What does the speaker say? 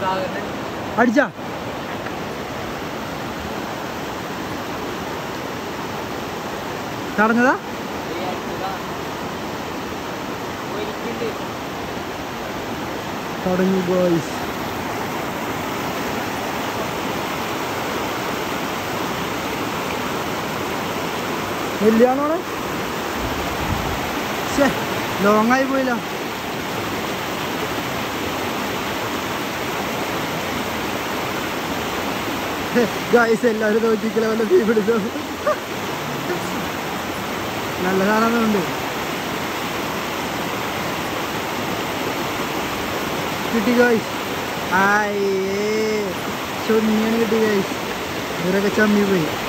അടിച്ചാ തടഞ്ഞതാ തടഞ്ഞു ബോയ്സ് വലിയാണോടെ ശേ ലോങ് ആയി പോയില്ല ഗായ്സ് എല്ലാവരും നോക്കിക്കല വല്ല തീ പിടിച്ചോ നല്ല സാധനമുണ്ട് കിട്ടി ഗായ്സ് ആയേ ചൊന്നിയാണ് കിട്ടി ഗായ്സ് ഇവരൊക്കെ ചമ്മി പോയി